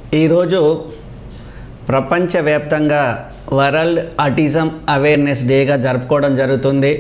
ఈరోజు ప్రపంచవ్యాప్తంగా world autism awareness డేగా జరుపుకోవడం జరుగుతుంది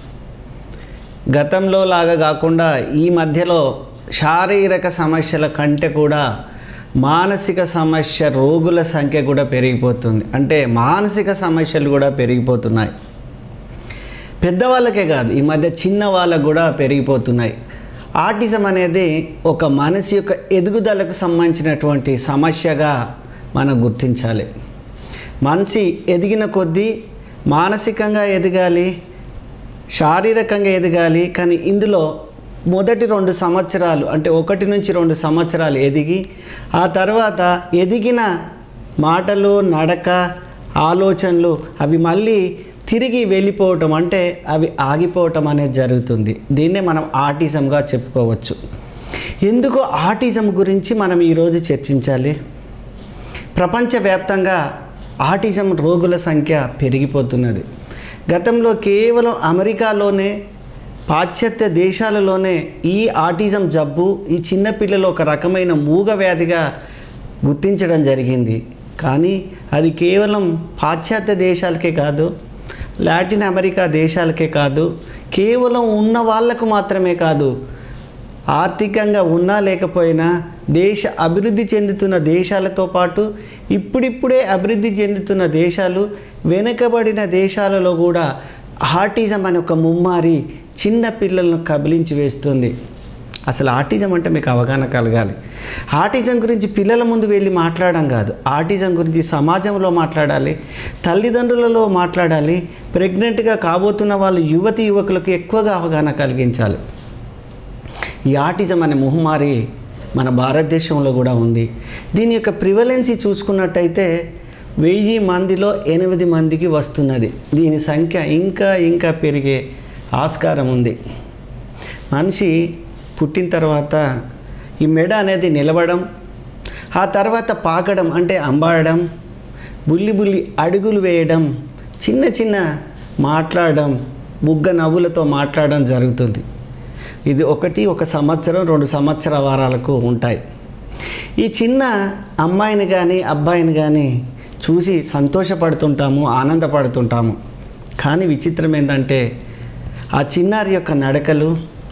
గతంలో లాగా కాకుండా ఈ మధ్యలో శారీరక సమస్యల కంటే కూడా మానసిక సమస్య రోగుల సంఖ్య కూడా పెరిగిపోతుంది అంటే మానసిక సమస్యలు కూడా పెరిగిపోతున్నాయి పెద్దవాళ్ళకే కాదు ఈ మధ్య చిన్న వాళ్ళకు కూడా పెరిగిపోతున్నాయి ఆటిజం అనేది ఒక మనిషి యొక్క ఎదుగుదలకు సంబంధించినటువంటి సమస్యగా మనం గుర్తించాలి మనిషి ఎదిగిన కొద్దీ మానసికంగా ఎదగాలి శారీరకంగా ఎదగాలి కానీ ఇందులో మొదటి రెండు సంవత్సరాలు అంటే ఒకటి నుంచి రెండు సంవత్సరాలు ఎదిగి ఆ తర్వాత ఎదిగిన మాటలు నడక ఆలోచనలు అవి మళ్ళీ తిరిగి వెళ్ళిపోవటం అంటే అవి ఆగిపోవటం అనేది జరుగుతుంది దీన్నే మనం ఆటిజంగా చెప్పుకోవచ్చు ఎందుకు ఆటిజం గురించి మనం ఈరోజు చర్చించాలి ప్రపంచవ్యాప్తంగా ఆటిజం రోగుల సంఖ్య పెరిగిపోతున్నది గతంలో కేవలం అమెరికాలోనే పాశ్చాత్య దేశాలలోనే ఈ ఆటిజం జబ్బు ఈ చిన్నపిల్లలు ఒక రకమైన మూగ వ్యాధిగా గుర్తించడం జరిగింది కానీ అది కేవలం పాశ్చాత్య దేశాలకే కాదు లాటిన్ అమెరికా దేశాలకే కాదు కేవలం ఉన్న వాళ్ళకు మాత్రమే కాదు ఆర్థికంగా ఉన్నా లేకపోయినా దేశ అభివృద్ధి చెందుతున్న దేశాలతో పాటు ఇప్పుడిప్పుడే అభివృద్ధి చెందుతున్న దేశాలు వెనుకబడిన దేశాలలో కూడా ఆటిజం అనే ఒక ముమ్మారి చిన్న పిల్లలను కబలించి వేస్తుంది అసలు ఆటిజం అంటే మీకు అవగాహన కలగాలి ఆటిజం గురించి పిల్లల ముందు వెళ్ళి మాట్లాడడం కాదు ఆటిజం గురించి సమాజంలో మాట్లాడాలి తల్లిదండ్రులలో మాట్లాడాలి ప్రెగ్నెంట్గా కాబోతున్న వాళ్ళు యువతి యువకులకు ఎక్కువగా అవగాహన కలిగించాలి ఈ ఆటిజం అనే ముహమ్మారి మన భారతదేశంలో కూడా ఉంది దీని యొక్క ప్రివలెన్సీ చూసుకున్నట్టయితే వెయ్యి మందిలో ఎనిమిది మందికి వస్తున్నది దీని సంఖ్య ఇంకా ఇంకా పెరిగే ఆస్కారం ఉంది మనిషి పుట్టిన తర్వాత ఈ మెడ అనేది నిలబడం ఆ తర్వాత పాకడం అంటే అంబాడడం బుల్లి బుల్లి అడుగులు వేయడం చిన్న చిన్న మాట్లాడడం బుగ్గ నవ్వులతో మాట్లాడడం జరుగుతుంది ఇది ఒకటి ఒక సంవత్సరం రెండు సంవత్సర వారాలకు ఉంటాయి ఈ చిన్న అమ్మాయిని కానీ అబ్బాయిని కానీ చూసి సంతోషపడుతుంటాము ఆనందపడుతుంటాము కానీ విచిత్రం ఏంటంటే ఆ చిన్నారి యొక్క నడకలు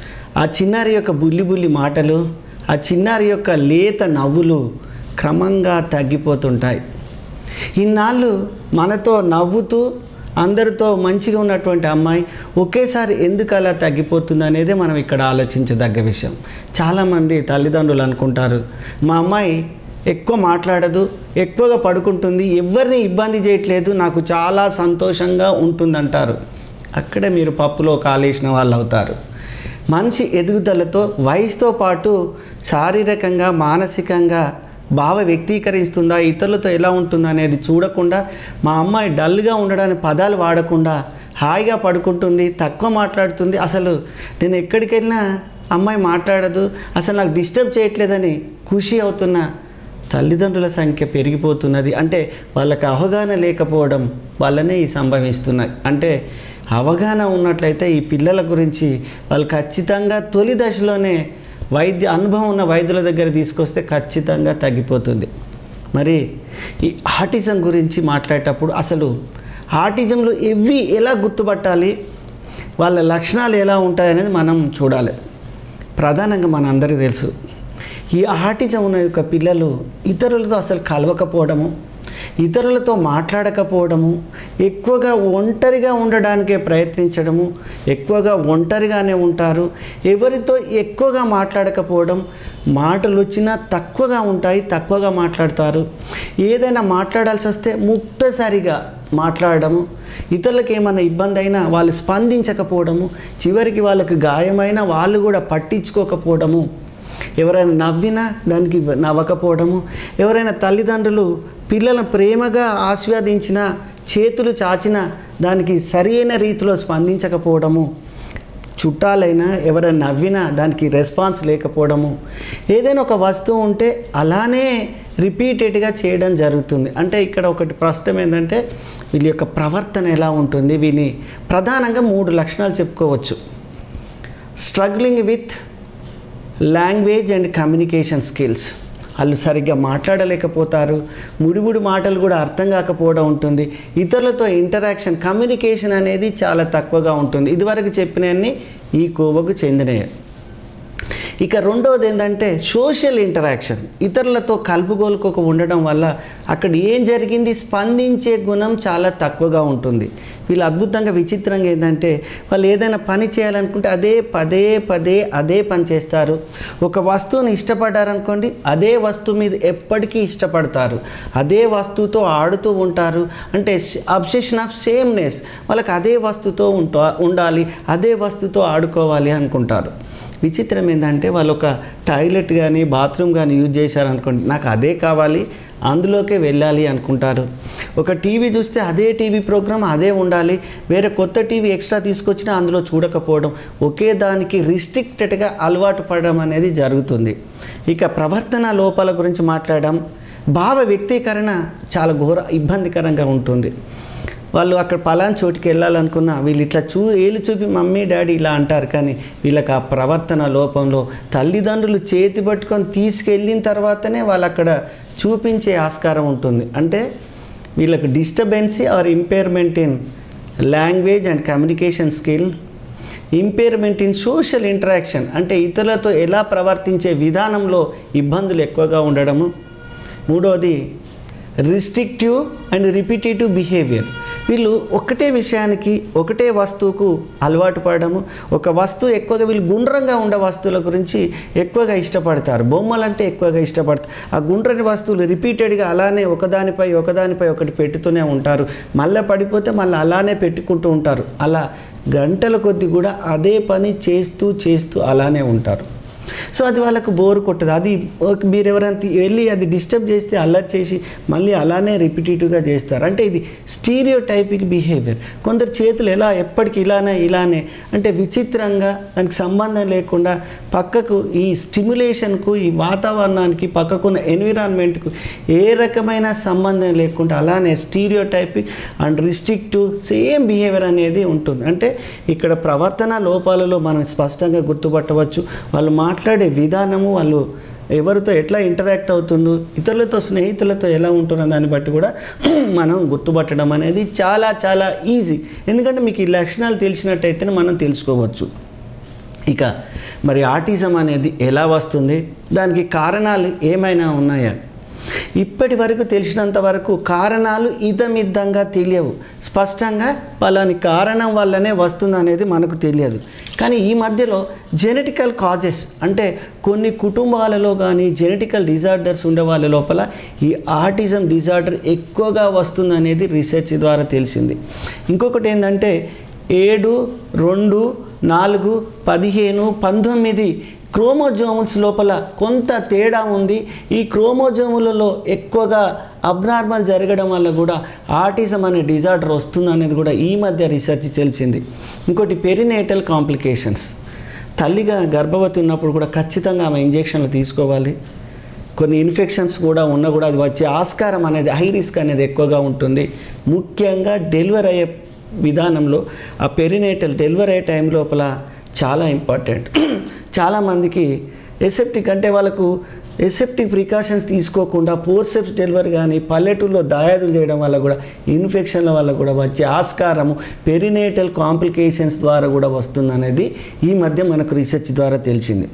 ఆ చిన్నారి యొక్క బుల్లి బుల్లి మాటలు ఆ చిన్నారి యొక్క లేత నవ్వులు క్రమంగా తగ్గిపోతుంటాయి ఇన్నాళ్ళు మనతో నవ్వుతూ అందరితో మంచిగా ఉన్నటువంటి అమ్మాయి ఒకేసారి ఎందుకు అలా తగ్గిపోతుంది అనేది మనం ఇక్కడ ఆలోచించదగ్గ విషయం చాలామంది తల్లిదండ్రులు అనుకుంటారు మా అమ్మాయి ఎక్కువ మాట్లాడదు ఎక్కువగా పడుకుంటుంది ఎవరిని ఇబ్బంది చేయట్లేదు నాకు చాలా సంతోషంగా ఉంటుందంటారు అక్కడే మీరు పప్పులో కాలేసిన వాళ్ళు అవుతారు మనిషి ఎదుగుదలతో వయసుతో పాటు శారీరకంగా మానసికంగా భావ వ్యక్తీకరిస్తుందా ఇతరులతో ఎలా ఉంటుందా అనేది చూడకుండా మా అమ్మాయి డల్గా ఉండడానికి పదాలు వాడకుండా హాయిగా పడుకుంటుంది తక్కువ మాట్లాడుతుంది అసలు నేను ఎక్కడికి వెళ్ళినా అమ్మాయి మాట్లాడదు అసలు నాకు డిస్టర్బ్ చేయట్లేదని ఖుషి అవుతున్న తల్లిదండ్రుల సంఖ్య పెరిగిపోతున్నది అంటే వాళ్ళకి అవగాహన లేకపోవడం వల్లనే ఈ సంభవిస్తున్నాయి అంటే అవగాహన ఉన్నట్లయితే ఈ పిల్లల గురించి వాళ్ళు ఖచ్చితంగా తొలి దశలోనే వైద్య అనుభవం ఉన్న వైద్యుల దగ్గర తీసుకొస్తే ఖచ్చితంగా తగ్గిపోతుంది మరి ఈ ఆటిజం గురించి మాట్లాడేటప్పుడు అసలు ఆటిజంలో ఎవి ఎలా గుర్తుపట్టాలి వాళ్ళ లక్షణాలు ఎలా ఉంటాయనేది మనం చూడాలి ప్రధానంగా మన అందరికీ తెలుసు ఈ ఆటిజం ఉన్న యొక్క పిల్లలు ఇతరులతో అసలు కలవకపోవడము ఇతరులతో మాట్లాడకపోవడము ఎక్కువగా ఒంటరిగా ఉండడానికే ప్రయత్నించడము ఎక్కువగా ఒంటరిగానే ఉంటారు ఎవరితో ఎక్కువగా మాట్లాడకపోవడం మాటలు వచ్చినా తక్కువగా ఉంటాయి తక్కువగా మాట్లాడతారు ఏదైనా మాట్లాడాల్సి వస్తే ముక్తసరిగా మాట్లాడడము ఇతరులకు ఏమైనా ఇబ్బంది అయినా వాళ్ళు స్పందించకపోవడము చివరికి వాళ్ళకి గాయమైన వాళ్ళు కూడా పట్టించుకోకపోవడము ఎవరైనా నవ్వినా దానికి నవ్వకపోవడము ఎవరైనా తల్లిదండ్రులు పిల్లలను ప్రేమగా ఆస్వాదించిన చేతులు చాచిన దానికి సరైన రీతిలో స్పందించకపోవడము చుట్టాలైనా ఎవరైనా నవ్వినా దానికి రెస్పాన్స్ లేకపోవడము ఏదైనా ఒక వస్తువు ఉంటే అలానే రిపీటెడ్గా చేయడం జరుగుతుంది అంటే ఇక్కడ ఒకటి ప్రశ్న ఏంటంటే వీళ్ళ యొక్క ప్రవర్తన ఎలా ఉంటుంది వీని ప్రధానంగా మూడు లక్షణాలు చెప్పుకోవచ్చు struggling with language and communication skills వాళ్ళు సరిగ్గా మాట్లాడలేకపోతారు ముడిముడి మాటలు కూడా అర్థం కాకపోవడం ఉంటుంది ఇతరులతో ఇంటరాక్షన్ కమ్యూనికేషన్ అనేది చాలా తక్కువగా ఉంటుంది ఇదివరకు చెప్పినవన్నీ ఈ కోవకు చెందినవి ఇక రెండవది ఏంటంటే సోషల్ ఇంటరాక్షన్ ఇతరులతో కలుపుగోలుకోక ఉండడం వల్ల అక్కడ ఏం జరిగింది స్పందించే గుణం చాలా తక్కువగా ఉంటుంది వీళ్ళు అద్భుతంగా విచిత్రంగా ఏంటంటే వాళ్ళు ఏదైనా పని చేయాలనుకుంటే అదే పదే పదే అదే పని చేస్తారు ఒక వస్తువుని ఇష్టపడ్డారనుకోండి అదే వస్తువు మీద ఎప్పటికీ ఇష్టపడతారు అదే వస్తువుతో ఆడుతూ ఉంటారు అంటే అబ్సెషన్ ఆఫ్ సేమ్నెస్ వాళ్ళకి అదే వస్తువుతో ఉంటా ఉండాలి అదే వస్తువుతో ఆడుకోవాలి అనుకుంటారు విచిత్రం ఏంటంటే వాళ్ళు ఒక టాయిలెట్ కానీ బాత్రూమ్ కానీ యూజ్ చేశారనుకోండి నాకు అదే కావాలి అందులోకే వెళ్ళాలి అనుకుంటారు ఒక టీవీ చూస్తే అదే టీవీ ప్రోగ్రామ్ అదే ఉండాలి వేరే కొత్త టీవీ ఎక్స్ట్రా తీసుకొచ్చినా అందులో చూడకపోవడం ఒకే దానికి రిస్ట్రిక్టెడ్గా అలవాటు పడడం అనేది జరుగుతుంది ఇక ప్రవర్తన లోపాల గురించి మాట్లాడడం భావ వ్యక్తీకరణ చాలా ఘోర ఇబ్బందికరంగా ఉంటుంది వాళ్ళు అక్కడ పలాన్ చోటుకి వెళ్ళాలనుకున్నా వీళ్ళు ఇట్లా చూ ఏళ్ళు చూపి మమ్మీ డాడీ ఇలా అంటారు కానీ వీళ్ళకి ఆ ప్రవర్తన లోపంలో తల్లిదండ్రులు చేతి పట్టుకొని తీసుకెళ్ళిన తర్వాతనే వాళ్ళు అక్కడ చూపించే ఆస్కారం ఉంటుంది అంటే వీళ్ళకి disturbance or impairment in language and communication skill impairment in social interaction అంటే ఇతరులతో ఎలా ప్రవర్తించే విధానంలో ఇబ్బందులు ఎక్కువగా ఉండడము మూడవది రిస్ట్రిక్టివ్ అండ్ రిపిటేటివ్ బిహేవియర్ వీళ్ళు ఒకటే విషయానికి ఒకటే వస్తువుకు అలవాటు పడడము ఒక వస్తువు ఎక్కువగా వీళ్ళు గుండ్రంగా ఉండే వస్తువుల గురించి ఎక్కువగా ఇష్టపడతారు బొమ్మలు అంటే ఎక్కువగా ఇష్టపడతారు ఆ గుండ్రని వస్తువులు రిపీటెడ్గా అలానే ఒకదానిపై ఒకదానిపై ఒకటి పెట్టుతూనే ఉంటారు మళ్ళీ పడిపోతే మళ్ళీ అలానే పెట్టుకుంటూ ఉంటారు అలా గంటల కొద్ది కూడా అదే పని చేస్తూ చేస్తూ అలానే ఉంటారు సో అది వాళ్ళకు బోర్ కొట్టదు అది ఒక- మీరు ఎవరైనా తీ- వెళ్ళి అది డిస్టర్బ్ చేస్తే అల్లరి చేసి మళ్ళీ అలానే రిపిటేటివ్గా చేస్తారు అంటే ఇది స్టీరియో టైపిక్ బిహేవియర్ కొందరు చేతులు ఎలా ఎప్పటికి ఇలానే ఇలానే అంటే విచిత్రంగా దానికి సంబంధం లేకుండా పక్కకు ఈ స్టిమ్యులేషన్కు ఈ వాతావరణానికి పక్కకున్న ఎన్విరాన్మెంట్కు ఏ రకమైన సంబంధం లేకుండా అలానే stereotypic and restrictive same behaviour అనేది ఉంటుంది అంటే ఇక్కడ ప్రవర్తన లోపాలలో మనం స్పష్టంగా గుర్తుపట్టవచ్చు వాళ్ళు మాట్లాడే విధానము వాళ్ళు ఎవరితో ఎట్లా ఇంటరాక్ట్ అవుతుందో ఇతరులతో స్నేహితులతో ఎలా ఉంటుందో దాన్ని బట్టి కూడా మనం గుర్తుపట్టడం అనేది చాలా చాలా ఈజీ ఎందుకంటే మీకు ఈ లక్షణాలు తెలిసినట్టయితేనే మనం తెలుసుకోవచ్చు ఇక మరి ఆటిజం అనేది ఎలా వస్తుంది దానికి కారణాలు ఏమైనా ఉన్నాయా ఇప్పటి వరకు తెలిసినంత వరకు కారణాలు ఇదమిద్దంగా తెలియవు స్పష్టంగా పలాని కారణం వల్లనే వస్తుంది అనేది మనకు తెలియదు కానీ ఈ మధ్యలో జెనెటికల్ కాజెస్ అంటే కొన్ని కుటుంబాలలో కానీ జెనెటికల్ డిజార్డర్స్ ఉండే వాళ్ళ లోపల ఈ ఆటిజం డిజార్డర్ ఎక్కువగా వస్తుంది అనేది రీసెర్చ్ ద్వారా తెలిసింది ఇంకొకటి ఏంటంటే ఏడు రెండు నాలుగు పదిహేను పంతొమ్మిది క్రోమోజోముల్స్ లోపల కొంత తేడా ఉంది ఈ క్రోమోజోములలో ఎక్కువగా అబ్నార్మల్ జరగడం వల్ల కూడా ఆటిజం అనే డిజార్డర్ వస్తుంది అనేది కూడా ఈ మధ్య రీసెర్చ్ తెలిసింది ఇంకోటి పెరినేటల్ కాంప్లికేషన్స్ తల్లిగా గర్భవతి ఉన్నప్పుడు కూడా ఖచ్చితంగా ఆమె ఇంజెక్షన్లు తీసుకోవాలి కొన్ని ఇన్ఫెక్షన్స్ కూడా ఉన్నా కూడా అది వచ్చే ఆస్కారం అనేది హై రిస్క్ అనేది ఎక్కువగా ఉంటుంది ముఖ్యంగా డెలివరీ అయ్యే విధానంలో ఆ పెరినేటల్ డెలివరీ అయ్యే టైం లోపల చాలా ఇంపార్టెంట్ చాలామందికి ఎసెప్టిక్ అంటే వాళ్ళకు ఎసెప్టిక్ ప్రికాషన్స్ తీసుకోకుండా పోర్సెప్స్ డెలివరీ కానీ పల్లెటూరులో దాయాదులు చేయడం వల్ల కూడా ఇన్ఫెక్షన్ల వల్ల కూడా వచ్చే ఆస్కారము పెరినేటల్ కాంప్లికేషన్స్ ద్వారా కూడా వస్తుందనేది ఈ మధ్య మనకు రీసెర్చ్ ద్వారా తెలిసింది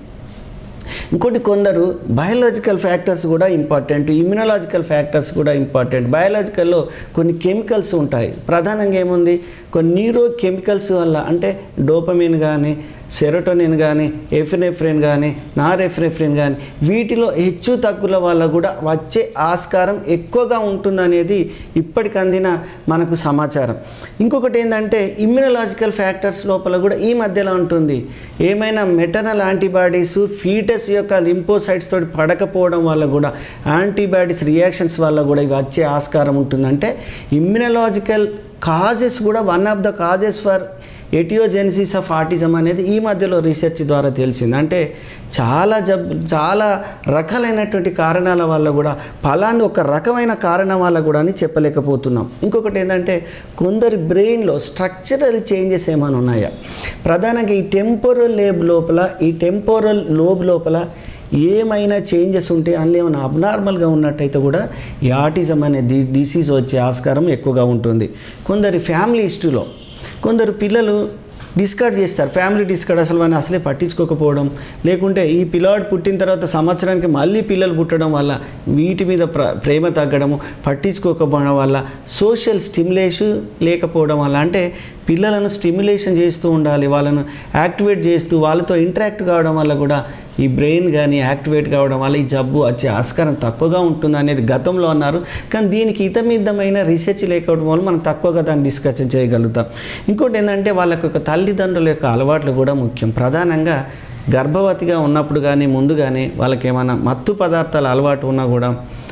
ఇంకోటి కొందరు బయాలజికల్ ఫ్యాక్టర్స్ కూడా ఇంపార్టెంట్ ఇమ్యునలాజికల్ ఫ్యాక్టర్స్ కూడా ఇంపార్టెంట్ బయాలజికల్లో కొన్ని కెమికల్స్ ఉంటాయి ప్రధానంగా ఏముంది కొన్ని న్యూరో కెమికల్స్ వల్ల అంటే డోపమిన్ కానీ సెరోటోనిన్ కానీ ఎఫినెఫ్రిన్ కానీ నారెఫ్రెఫ్రిన్ కానీ వీటిలో హెచ్చు తగ్గుల వల్ల కూడా వచ్చే ఆస్కారం ఎక్కువగా ఉంటుందనేది ఇప్పటికి అందిన మనకు సమాచారం ఇంకొకటి ఏంటంటే ఇమ్యునలాజికల్ ఫ్యాక్టర్స్ లోపల కూడా ఈ మధ్యలో ఉంటుంది ఏమైనా మెటర్నల్ యాంటీబాడీస్ ఫీటస్ యొక్క లింపోసైట్స్ తోటి పడకపోవడం వల్ల కూడా యాంటీబాడీస్ రియాక్షన్స్ వల్ల కూడా ఇవి వచ్చే ఆస్కారం ఉంటుందంటే ఇమ్యునలాజికల్ కాజెస్ కూడా one of the causes for etiogenesis of autism అనేది ఈ మధ్యలో రీసెర్చ్ ద్వారా తెలిసింది అంటే చాలా జబ్ చాలా రకాలైనటువంటి కారణాల వల్ల కూడా ఫలాన్ని ఒక రకమైన కారణం వల్ల కూడా అని చెప్పలేకపోతున్నాం ఇంకొకటి ఏంటంటే కొందరి బ్రెయిన్లో స్ట్రక్చరల్ చేంజెస్ ఏమైనా ఉన్నాయా ప్రధానంగా ఈ టెంపోరల్ లేబ్ లోపల ఈ టెంపోరల్ లోబ్ లోపల ఏమైనా చేంజెస్ ఉంటే అందులో ఏమైనా అబ్నార్మల్గా ఉన్నట్టయితే కూడా ఈ ఆటిజం అనే డి డిసీజ్ వచ్చే ఆస్కారం ఎక్కువగా ఉంటుంది కొందరి ఫ్యామిలీ హిస్టరీలో కొందరు పిల్లలు డిస్కార్డ్ చేస్తారు ఫ్యామిలీ డిస్కార్డ్ అసలు వాడిని అసలే పట్టించుకోకపోవడం లేకుంటే ఈ పిల్లాడు పుట్టిన తర్వాత సంవత్సరానికి మళ్ళీ పిల్లలు పుట్టడం వల్ల వీటి మీద ప్ర ప్రేమ తగ్గడము పట్టించుకోకపోవడం వల్ల సోషల్ స్టిమ్యులేషన్ లేకపోవడం వల్ల అంటే పిల్లలను స్టిమ్యులేషన్ చేస్తూ ఉండాలి వాళ్ళను యాక్టివేట్ చేస్తూ వాళ్ళతో ఇంటరాక్ట్ కావడం వల్ల కూడా ఈ బ్రెయిన్ కానీ యాక్టివేట్ కావడం వల్ల ఈ జబ్బు వచ్చే ఆస్కారం తక్కువగా ఉంటుంది అనేది గతంలో అన్నారు కానీ దీనికి ఇతమిద్దమైన రీసెర్చ్ లేకపోవడం వల్ల మనం తక్కువగా దాన్ని డిస్కషన్ చేయగలుగుతాం ఇంకోటి ఏంటంటే వాళ్ళకి ఒక తల్లిదండ్రుల యొక్క అలవాట్లు కూడా ముఖ్యం ప్రధానంగా గర్భవతిగా ఉన్నప్పుడు కానీ ముందు కానీ వాళ్ళకి ఏమైనా మత్తు పదార్థాల అలవాటు ఉన్నా కూడా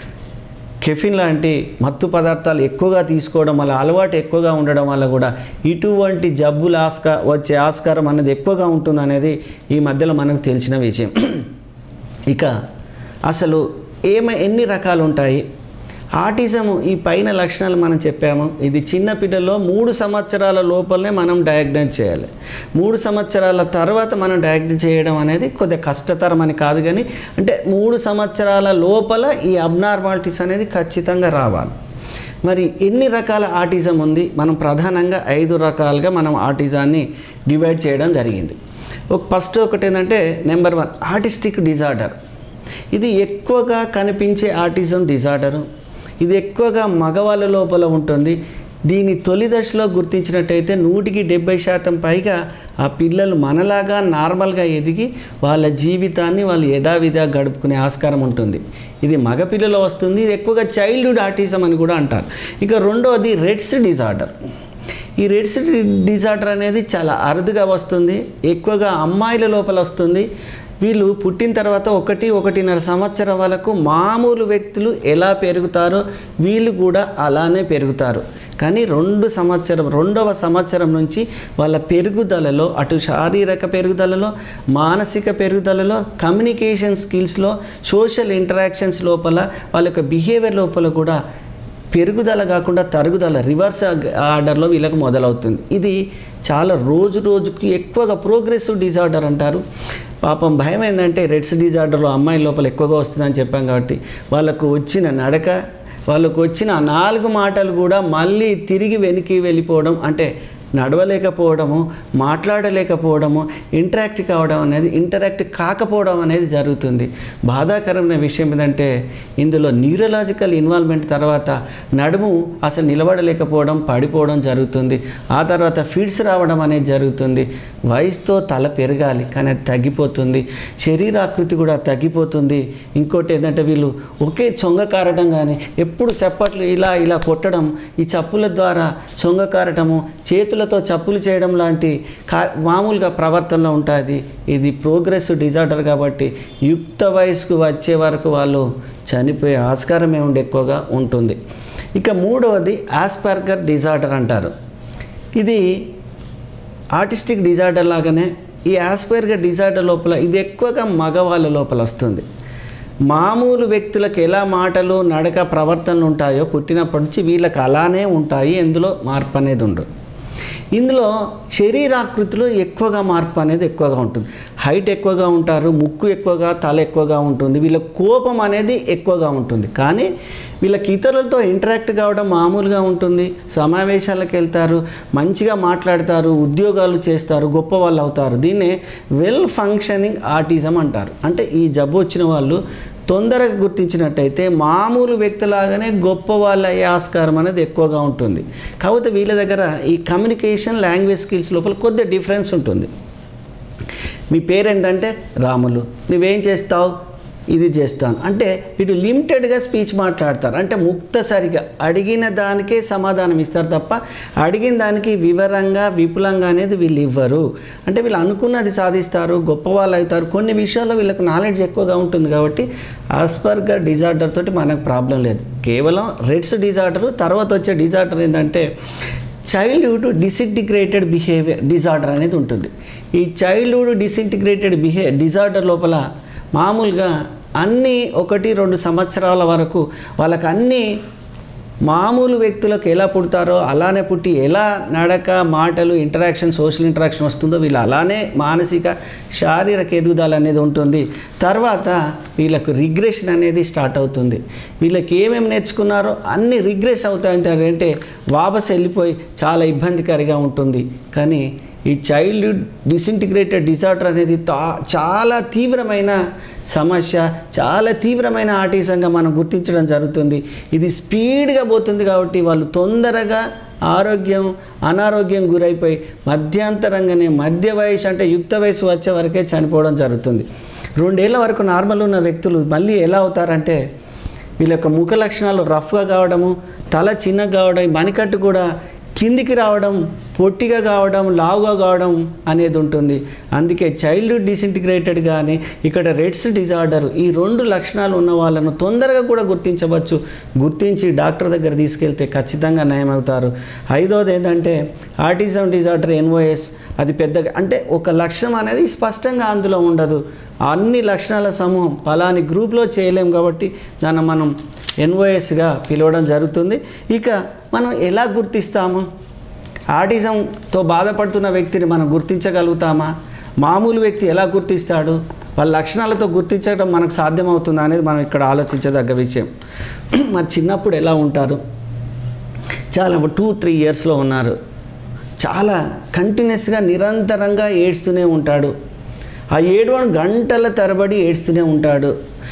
కెఫిన్ లాంటి మత్తు పదార్థాలు ఎక్కువగా తీసుకోవడం వల్ల అలవాటు ఎక్కువగా ఉండడం వల్ల కూడా ఇటువంటి జబ్బుల ఆస్కా వచ్చే ఆస్కారం అనేది ఎక్కువగా ఉంటుంది అనేది ఈ మధ్యలో మనకు తెలిసిన విషయం ఇక అసలు ఏమ ఎన్ని రకాలు ఉంటాయి ఆటిజం ఈ పైన లక్షణాలు మనం చెప్పాము ఇది చిన్న పిల్లల్లో మూడు సంవత్సరాల లోపలనే మనం డయాగ్నోజ్ చేయాలి మూడు సంవత్సరాల తర్వాత మనం డయాగ్నోజ్ చేయడం అనేది కొద్దిగా కష్టతరం అని కాదు కానీ అంటే మూడు సంవత్సరాల లోపల ఈ అబ్నార్మాలిటీస్ అనేది ఖచ్చితంగా రావాలి మరి ఎన్ని రకాల ఆటిజం ఉంది మనం ప్రధానంగా ఐదు రకాలుగా మనం ఆటిజాన్ని డివైడ్ చేయడం జరిగింది ఒక ఫస్ట్ ఒకటి ఏంటంటే నెంబర్ వన్ ఆర్టిస్టిక్ డిజార్డర్ ఇది ఎక్కువగా కనిపించే ఆటిజం డిజార్డరు ఇది ఎక్కువగా మగవాళ్ళ లోపల ఉంటుంది దీని తొలి దశలో గుర్తించినట్టయితే నూటికి డెబ్బై శాతం పైగా ఆ పిల్లలు మనలాగా నార్మల్గా ఎదిగి వాళ్ళ జీవితాన్ని వాళ్ళు యథావిధిగా గడుపుకునే ఆస్కారం ఉంటుంది ఇది మగపిల్లలో వస్తుంది ఇది ఎక్కువగా చైల్డ్హుడ్ ఆటిజం అని కూడా అంటారు ఇక రెండవది రెడ్స్ డిజార్డర్ ఈ రెడ్స్ డిజార్డర్ అనేది చాలా అరుదుగా వస్తుంది ఎక్కువగా అమ్మాయిల లోపల వస్తుంది వీళ్ళు పుట్టిన తర్వాత ఒకటి ఒకటిన్నర సంవత్సరం వరకు మామూలు వ్యక్తులు ఎలా పెరుగుతారో వీళ్ళు కూడా అలానే పెరుగుతారు కానీ రెండు సంవత్సరం రెండవ సంవత్సరం నుంచి వాళ్ళ పెరుగుదలలో అటు శారీరక పెరుగుదలలో మానసిక పెరుగుదలలో కమ్యూనికేషన్ స్కిల్స్లో సోషల్ ఇంటరాక్షన్స్ లోపల వాళ్ళ యొక్క బిహేవియర్ లోపల కూడా పెరుగుదల కాకుండా తరుగుదల రివర్స్ ఆర్డర్లో వీళ్ళకి మొదలవుతుంది ఇది చాలా రోజు రోజుకి ఎక్కువగా ప్రోగ్రెసివ్ డిజార్డర్ అంటారు పాపం భయం ఏంటంటే రెడ్స్ డిజార్డర్లో అమ్మాయి లోపల ఎక్కువగా వస్తుందని చెప్పాం కాబట్టి వాళ్ళకు వచ్చిన నడక వాళ్ళకు వచ్చిన ఆ నాలుగు మాటలు కూడా మళ్ళీ తిరిగి వెనక్కి వెళ్ళిపోవడం అంటే నడవలేకపోవడము మాట్లాడలేకపోవడము ఇంటరాక్ట్ కావడం అనేది ఇంటరాక్ట్ కాకపోవడం అనేది జరుగుతుంది బాధాకరమైన విషయం ఏంటంటే ఇందులో న్యూరలాజికల్ ఇన్వాల్వ్మెంట్ తర్వాత నడుము అసలు నిలబడలేకపోవడం పడిపోవడం జరుగుతుంది ఆ తర్వాత ఫిడ్స్ రావడం అనేది జరుగుతుంది వయసుతో తల పెరగాలి కానీ అది తగ్గిపోతుంది శరీరాకృతి కూడా తగ్గిపోతుంది ఇంకోటి ఏంటంటే వీళ్ళు ఒకే చొంగ కారడం కానీ ఎప్పుడు చప్పట్లు ఇలా ఇలా కొట్టడం ఈ చప్పుల ద్వారా చొంగ కారటము చేతులతో చప్పులు చేయడం లాంటి కా మామూలుగా ప్రవర్తనలో ఉంటుంది ఇది ప్రోగ్రెసివ్ డిజార్డర్ కాబట్టి యుక్త వయసుకు వచ్చే వరకు వాళ్ళు చనిపోయే ఆస్కారమే ఉండి ఎక్కువగా ఉంటుంది ఇక మూడవది ఆస్పర్గర్ డిజార్డర్ అంటారు ఇది ఆర్టిస్టిక్ డిజార్డర్ లాగానే ఈ ఆస్పర్గర్ డిజార్డర్ లోపల ఇది ఎక్కువగా మగవాళ్ళ లోపల వస్తుంది మామూలు వ్యక్తులకు ఎలా మాటలు నడక ప్రవర్తనలు ఉంటాయో పుట్టినప్పటి నుంచి వీళ్ళకి అలానే ఉంటాయి ఎందులో మార్పు అనేది ఉండదు ఇందులో శరీరాకృతిలో ఎక్కువగా మార్పు అనేది ఎక్కువగా ఉంటుంది హైట్ ఎక్కువగా ఉంటారు ముక్కు ఎక్కువగా తల ఎక్కువగా ఉంటుంది వీళ్ళ కోపం అనేది ఎక్కువగా ఉంటుంది కానీ వీళ్ళకి ఇతరులతో ఇంటరాక్ట్ కావడం మామూలుగా ఉంటుంది సమావేశాలకు వెళ్తారు మంచిగా మాట్లాడతారు ఉద్యోగాలు చేస్తారు గొప్ప వాళ్ళు అవుతారు దీన్నే వెల్ ఫంక్షనింగ్ ఆర్టిజం అంటారు అంటే ఈ జబ్బు వచ్చిన వాళ్ళు తొందరగా గుర్తించినట్టయితే మామూలు వ్యక్తులాగానే గొప్ప వాళ్ళ అయ్యే ఆస్కారం అనేది ఎక్కువగా ఉంటుంది కాకపోతే వీళ్ళ దగ్గర ఈ కమ్యూనికేషన్ లాంగ్వేజ్ స్కిల్స్ లోపల కొద్దిగా డిఫరెన్స్ ఉంటుంది మీ పేరేంటంటే రాములు నువ్వేం చేస్తావు ఇది చేస్తాను అంటే వీడు లిమిటెడ్గా స్పీచ్ మాట్లాడతారు అంటే ముక్తసరిగా అడిగిన దానికే సమాధానం ఇస్తారు తప్ప అడిగిన దానికి వివరంగా విపులంగా అనేది వీళ్ళు ఇవ్వరు అంటే వీళ్ళు అనుకున్నది సాధిస్తారు గొప్ప వాళ్ళు అవుతారు కొన్ని విషయాల్లో వీళ్ళకి నాలెడ్జ్ ఎక్కువగా ఉంటుంది కాబట్టి ఆస్పర్గర్ డిజార్డర్ తోటి మనకు ప్రాబ్లం లేదు కేవలం రెడ్స్ డిజార్డర్ తర్వాత వచ్చే డిజార్డర్ ఏంటంటే చైల్డ్హుడ్ డిసింటిగ్రేటెడ్ బిహేవియర్ డిజార్డర్ అనేది ఉంటుంది ఈ చైల్డ్హుడ్ డిసింటిగ్రేటెడ్ బిహే డిజార్డర్ లోపల మామూలుగా అన్నీ ఒకటి రెండు సంవత్సరాల వరకు వాళ్ళకి అన్నీ మామూలు వ్యక్తులకు ఎలా పుడతారో అలానే పుట్టి ఎలా నడక మాటలు ఇంటరాక్షన్ సోషల్ ఇంటరాక్షన్ వస్తుందో వీళ్ళు అలానే మానసిక శారీరక ఎదుగుదల అనేది ఉంటుంది తర్వాత వీళ్ళకు రిగ్రెషన్ అనేది స్టార్ట్ అవుతుంది వీళ్ళకి ఏమేమి నేర్చుకున్నారో అన్ని రిగ్రెస్ అవుతాయంటే వాపస్ వెళ్ళిపోయి చాలా ఇబ్బందికరంగా ఉంటుంది కానీ ఈ చైల్డ్ డిసింటిగ్రేటెడ్ డిజార్డర్ అనేది తా- చాలా తీవ్రమైన సమస్య చాలా తీవ్రమైన ఆటిజంగా మనం గుర్తించడం జరుగుతుంది ఇది స్పీడ్గా పోతుంది కాబట్టి వాళ్ళు తొందరగా ఆరోగ్యం అనారోగ్యం గురైపోయి మధ్యాంతరంగానే మధ్య వయసు అంటే యుక్త వయసు వచ్చే వరకే చనిపోవడం జరుగుతుంది రెండేళ్ల వరకు నార్మల్ ఉన్న వ్యక్తులు మళ్ళీ ఎలా అవుతారంటే వీళ్ళ యొక్క ముఖ లక్షణాలు రఫ్గా కావడము తల చిన్నగా కావడం ఈ మణికట్టు కూడా కిందికి రావడం పొట్టిగా కావడం లావుగా కావడం అనేది ఉంటుంది అందుకే చైల్డ్ డిసింటిగ్రేటెడ్ కానీ ఇక్కడ రెడ్స్ డిజార్డర్ ఈ రెండు లక్షణాలు ఉన్న వాళ్ళను తొందరగా కూడా గుర్తించవచ్చు గుర్తించి డాక్టర్ దగ్గర తీసుకెళ్తే ఖచ్చితంగా నయమవుతారు ఐదోది ఏంటంటే ఆటిజం డిజార్డర్ ఎన్ఓఎస్ అది పెద్దగా అంటే ఒక లక్షణం అనేది స్పష్టంగా అందులో ఉండదు అన్ని లక్షణాల సమూహం పలాని గ్రూప్లో చేయలేం కాబట్టి దాన్ని మనం ఎన్ఓఎస్గా పిలవడం జరుగుతుంది ఇక మనం ఎలా గుర్తిస్తాము ఆటిజంతో బాధపడుతున్న వ్యక్తిని మనం గుర్తించగలుగుతామా మామూలు వ్యక్తి ఎలా గుర్తిస్తాడు వాళ్ళ లక్షణాలతో గుర్తించడం మనకు సాధ్యమవుతుందా అనేది మనం ఇక్కడ ఆలోచించదగ్గ విషయం మరి చిన్నప్పుడు ఎలా ఉంటారు చాలా టూ త్రీ ఇయర్స్లో ఉన్నారు చాలా కంటిన్యూస్గా నిరంతరంగా ఏడ్స్తూనే ఉంటాడు ఆ ఏడువను గంటల తరబడి ఏడ్స్తూనే ఉంటాడు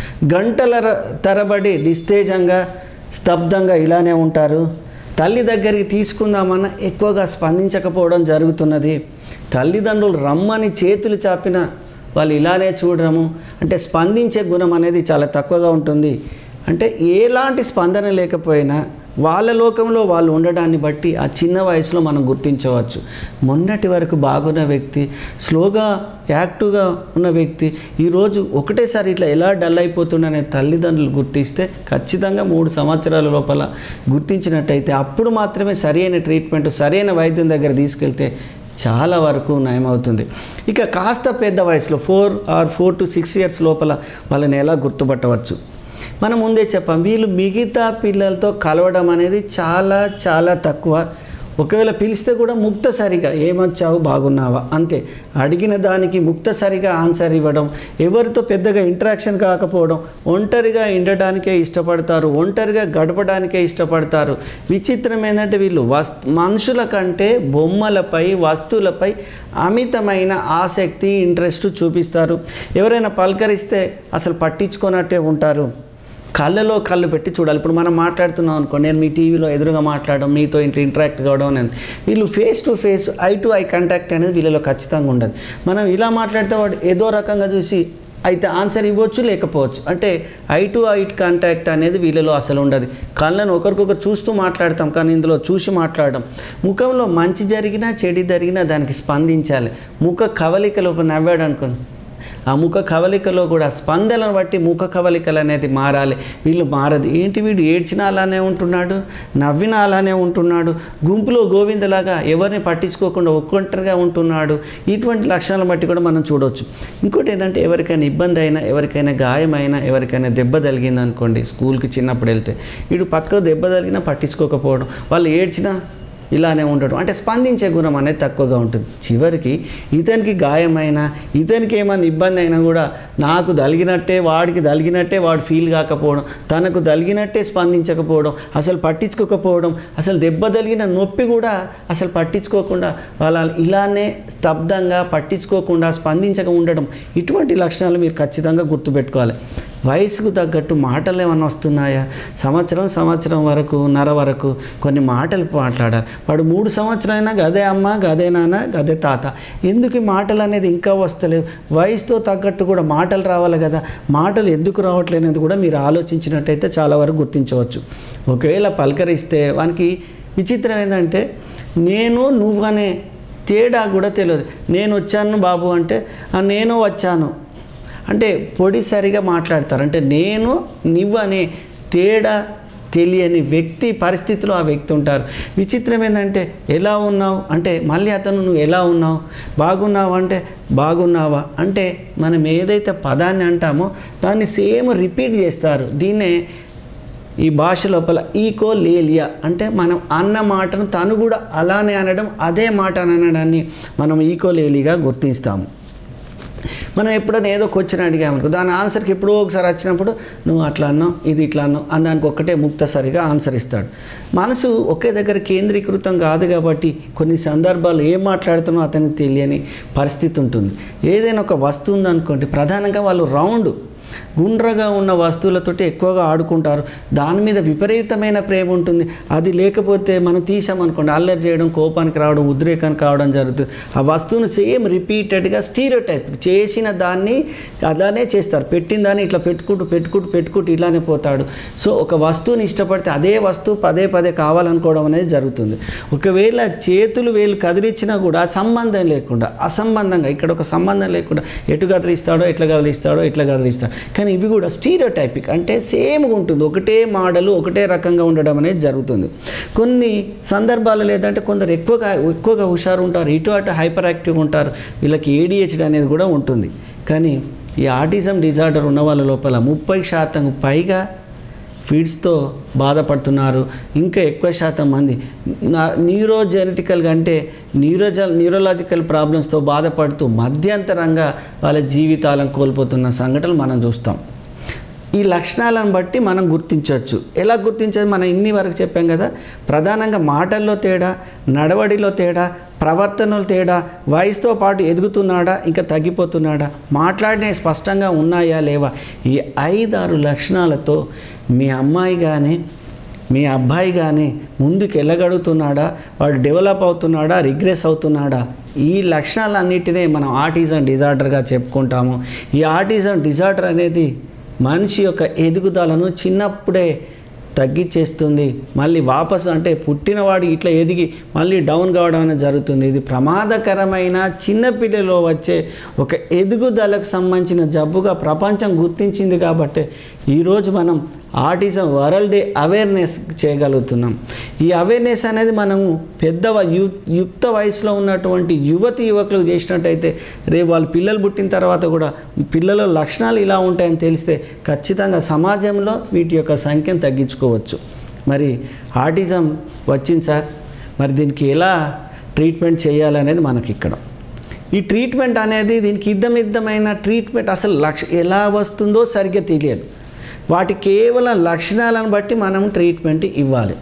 గంటల ర- తరబడి నిస్తేజంగా స్తబ్దంగా ఇలానే ఉంటారు తల్లి దగ్గరికి తీసుకుందామన్నా ఎక్కువగా స్పందించకపోవడం జరుగుతున్నది తల్లిదండ్రులు రమ్మని చేతులు చాపిన వాళ్ళు ఇలానే చూడడము అంటే స్పందించే గుణం అనేది చాలా తక్కువగా ఉంటుంది అంటే ఎలాంటి స్పందన లేకపోయినా వాళ్ళ లోకంలో వాళ్ళు ఉండడాన్ని బట్టి ఆ చిన్న వయసులో మనం గుర్తించవచ్చు మొన్నటి వరకు బాగున్న వ్యక్తి స్లోగా యాక్టివ్గా ఉన్న వ్యక్తి ఈరోజు ఒకటేసారి ఇట్లా ఎలా డల్ అయిపోతుండనే తల్లిదండ్రులు గుర్తిస్తే ఖచ్చితంగా మూడు సంవత్సరాల లోపల గుర్తించినట్టయితే అప్పుడు మాత్రమే సరైన ట్రీట్మెంట్ సరైన వైద్యం దగ్గర తీసుకెళ్తే చాలా వరకు నయమవుతుంది ఇక కాస్త పెద్ద వయసులో four or four to six years లోపల వాళ్ళని ఎలా గుర్తుపట్టవచ్చు మనం ముందే చెప్పాం వీళ్ళు మిగతా పిల్లలతో కలవడం అనేది చాలా చాలా తక్కువ ఒకవేళ పిలిస్తే కూడా ముక్తసరిగా ఏమొచ్చావు బాగున్నావా అంతే అడిగిన దానికి ముక్తసరిగా ఆన్సర్ ఇవ్వడం ఎవరితో పెద్దగా ఇంటరాక్షన్ కాకపోవడం ఒంటరిగా ఉండడానికే ఇష్టపడతారు ఒంటరిగా గడపడానికే ఇష్టపడతారు విచిత్రం ఏంటంటే వీళ్ళు వస్ మనుషుల కంటే బొమ్మలపై వస్తువులపై అమితమైన ఆసక్తి ఇంట్రెస్ట్ చూపిస్తారు ఎవరైనా పలకరిస్తే అసలు పట్టించుకోనట్టే ఉంటారు కళ్ళలో కళ్ళు పెట్టి చూడాలి ఇప్పుడు మనం మాట్లాడుతున్నాం అనుకో నేను మీ టీవీలో ఎదురుగా మాట్లాడడం మీతో ఇంటి ఇంటరాక్ట్ కావడం అనేది వీళ్ళు face to face eye to eye contact అనేది వీళ్ళలో ఖచ్చితంగా ఉండదు మనం ఇలా మాట్లాడితే వాడు ఏదో రకంగా చూసి అయితే ఆన్సర్ ఇవ్వచ్చు లేకపోవచ్చు అంటే ఐ టు ఐ కాంటాక్ట్ అనేది వీళ్ళలో అసలు ఉండదు కళ్ళను ఒకరికొకరు చూస్తూ మాట్లాడతాం కానీ ఇందులో చూసి మాట్లాడడం ముఖంలో మంచి జరిగినా చెడు జరిగినా దానికి స్పందించాలి ముఖ కవలికలు నవ్వాడు అనుకోండి ఆ ముఖ కవలికలో కూడా స్పందనను బట్టి ముఖ కవలికలు అనేది మారాలి వీళ్ళు మారదు ఏంటి వీడు ఏడ్చినా అలానే ఉంటున్నాడు నవ్వినా అలానే ఉంటున్నాడు గుంపులో గోవిందలాగా ఎవరిని పట్టించుకోకుండా ఒక్కొంటరిగా ఉంటున్నాడు ఇటువంటి లక్షణాలను బట్టి కూడా మనం చూడవచ్చు ఇంకోటి ఏంటంటే ఎవరికైనా ఇబ్బంది అయినా ఎవరికైనా గాయమైనా ఎవరికైనా దెబ్బ తగిలింది అనుకోండి స్కూల్కి చిన్నప్పుడు వెళ్తే వీడు పక్కకు దెబ్బ తగిలినా పట్టించుకోకపోవడం వాళ్ళు ఏడ్చినా ఇలానే ఉండడం అంటే స్పందించే గుణం అనేది తక్కువగా ఉంటుంది చివరికి ఇతనికి గాయమైనా ఇతనికి ఏమైనా ఇబ్బంది అయినా కూడా నాకు దలిగినట్టే వాడికి దలిగినట్టే వాడు ఫీల్ కాకపోవడం తనకు దలిగినట్టే స్పందించకపోవడం అసలు పట్టించుకోకపోవడం అసలు దెబ్బ తగిలిన నొప్పి కూడా అసలు పట్టించుకోకుండా వాళ్ళ ఇలానే స్తబ్దంగా పట్టించుకోకుండా స్పందించక ఉండడం ఇటువంటి లక్షణాలు మీరు ఖచ్చితంగా గుర్తుపెట్టుకోవాలి వయసుకు తగ్గట్టు మాటలు ఏమైనా వస్తున్నాయా సంవత్సరం సంవత్సరం వరకు నర వరకు కొన్ని మాటలు మాట్లాడాలి వాడు మూడు సంవత్సరం అయినా గదే అమ్మ గదే నాన్న గదే తాత ఎందుకు ఈ మాటలు అనేది ఇంకా వస్తలేవు వయసుతో తగ్గట్టు కూడా మాటలు రావాలి కదా మాటలు ఎందుకు రావట్లేనేది కూడా మీరు ఆలోచించినట్టయితే చాలా వరకు గుర్తించవచ్చు ఒకవేళ పలకరిస్తే వానికి విచిత్రం ఏంటంటే నేను నువ్వనే తేడా కూడా తెలియదు నేను వచ్చాను బాబు అంటే "ఆ, నేను వచ్చాను అంటే పొడి సరిగా మాట్లాడతారు అంటే నేను నువ్వు అనే తేడా తెలియని వ్యక్తి పరిస్థితిలో ఆ వ్యక్తి ఉంటారు విచిత్రం ఏంటంటే ఎలా ఉన్నావు అంటే మళ్ళీ అతను నువ్వు ఎలా ఉన్నావు బాగున్నావు అంటే బాగున్నావా అంటే మనం ఏదైతే పదాన్ని అంటామో దాన్ని సేమ్ రిపీట్ చేస్తారు దీన్నే ఈ భాష లోపల ఈకో లేలియా అంటే మనం అన్న మాటను తను కూడా అలానే అనడం అదే మాట అని అనడాన్ని మనం ఈకో లేలిగా గుర్తిస్తాము మనం ఎప్పుడైనా ఏదో క్వశ్చన్ అడిగామనుకో దాని ఆన్సర్కి ఎప్పుడో ఒకసారి వచ్చినప్పుడు నువ్వు అట్లా అన్నావు ఇది ఇట్లా అన్నావు అని దానికి ఒక్కటే ముక్తసరిగా ఆన్సర్ ఇస్తాడు మనసు ఒకే దగ్గర కేంద్రీకృతం కాదు కాబట్టి కొన్ని సందర్భాలు ఏం మాట్లాడుతున్నో అతనికి తెలియని పరిస్థితి ఉంటుంది ఏదైనా ఒక వస్తువు ఉందనుకోండి ప్రధానంగా వాళ్ళు రౌండ్ గుండ్రగా ఉన్న వస్తువులతోటి ఎక్కువగా ఆడుకుంటారు దాని మీద విపరీతమైన ప్రేమ ఉంటుంది అది లేకపోతే మనం తీసామనుకోండి అల్లరి చేయడం కోపానికి రావడం ఉద్రేకానికి రావడం జరుగుతుంది ఆ వస్తువును సేమ్ రిపీటెడ్గా స్టీరియో టైప్ చేసిన దాన్ని అలానే చేస్తారు పెట్టిన దాన్ని ఇట్లా పెట్టుకుంటూ పెట్టుకుంటూ పెట్టుకుంటూ ఇలానే పోతాడు సో ఒక వస్తువుని ఇష్టపడితే అదే వస్తువు పదే పదే కావాలనుకోవడం అనేది జరుగుతుంది ఒకవేళ చేతులు వేలు కదిలిచ్చినా కూడా సంబంధం లేకుండా అసంబంధంగా ఇక్కడ ఒక సంబంధం లేకుండా ఎటు కదిలిస్తాడో ఎట్లా కదిలిస్తాడో ఎట్లా కదిలిస్తాడో కానీ ఇవి కూడా స్టీరియో టైపిక్ అంటే సేమ్గా ఉంటుంది ఒకటే మోడల్ ఒకటే రకంగా ఉండడం అనేది జరుగుతుంది కొన్ని సందర్భాలు లేదంటే కొందరు ఎక్కువగా ఎక్కువగా హుషారు ఉంటారు ఇటు అటు హైపర్ యాక్టివ్ ఉంటారు వీళ్ళకి ఏడిహెచ్డి అనేది కూడా ఉంటుంది కానీ ఈ ఆటిజం డిజార్డర్ ఉన్న వాళ్ళ లోపల ముప్పై శాతం పైగా ఫీడ్స్తో బాధపడుతున్నారు ఇంకా ఎక్కువ శాతం మంది న్యూరో జెనెటికల్గా అంటే న్యూరోజ న్యూరోలాజికల్ ప్రాబ్లమ్స్తో బాధపడుతూ మధ్యంతరంగా వాళ్ళ జీవితాలను కోల్పోతున్న సంఘటనలు మనం చూస్తాం ఈ లక్షణాలను బట్టి మనం గుర్తించవచ్చు ఎలా గుర్తించేది మనం ఇన్ని వరకు చెప్పాం కదా ప్రధానంగా మాటల్లో తేడా నడవడిలో తేడా ప్రవర్తనలో తేడా వయసుతో పాటు ఎదుగుతున్నాడా ఇంకా తగ్గిపోతున్నాడా మాట్లాడినే స్పష్టంగా ఉన్నాయా లేవా ఈ ఐదారు లక్షణాలతో మీ అమ్మాయి కానీ మీ అబ్బాయి కానీ ముందుకు వెళ్ళగలుగుతున్నాడా వాడు డెవలప్ అవుతున్నాడా రిగ్రెస్ అవుతున్నాడా ఈ లక్షణాలన్నిటినీ మనం ఆటిజం డిజార్డర్గా చెప్పుకుంటాము ఈ ఆటిజం డిజార్డర్ అనేది మనిషి యొక్క ఎదుగుదలను చిన్నప్పుడే తగ్గించేస్తుంది మళ్ళీ వాపసు అంటే పుట్టినవాడు ఇట్లా ఎదిగి మళ్ళీ డౌన్ కావడం అనేది జరుగుతుంది ఇది ప్రమాదకరమైన చిన్నపిల్లలో వచ్చే ఒక ఎదుగుదలకు సంబంధించిన జబ్బుగా ప్రపంచం గుర్తించింది కాబట్టి ఈరోజు మనం ఆటిజం వరల్డ్ డే అవేర్నెస్ చేయగలుగుతున్నాం ఈ అవేర్నెస్ అనేది మనము పెద్ద వ- యు యుక్త వయసులో ఉన్నటువంటి యువతి యువకులకు చేసినట్టయితే రేపు వాళ్ళు పిల్లలు పుట్టిన తర్వాత కూడా పిల్లల లక్షణాలు ఇలా ఉంటాయని తెలిస్తే ఖచ్చితంగా సమాజంలో వీటి యొక్క సంఖ్యను తగ్గించుకోవచ్చు మరి ఆటిజం వచ్చింది సార్ మరి దీనికి ఎలా ట్రీట్మెంట్ చేయాలనేది మనకి ఇక్కడ ఈ ట్రీట్మెంట్ అనేది దీనికి ఇద్దమిద్దమైన ట్రీట్మెంట్ అసలు లక్ష ఎలా వస్తుందో సరిగ్గా తెలియదు వాటి కేవలం లక్షణాలను బట్టి మనం ట్రీట్మెంట్ ఇవ్వాలి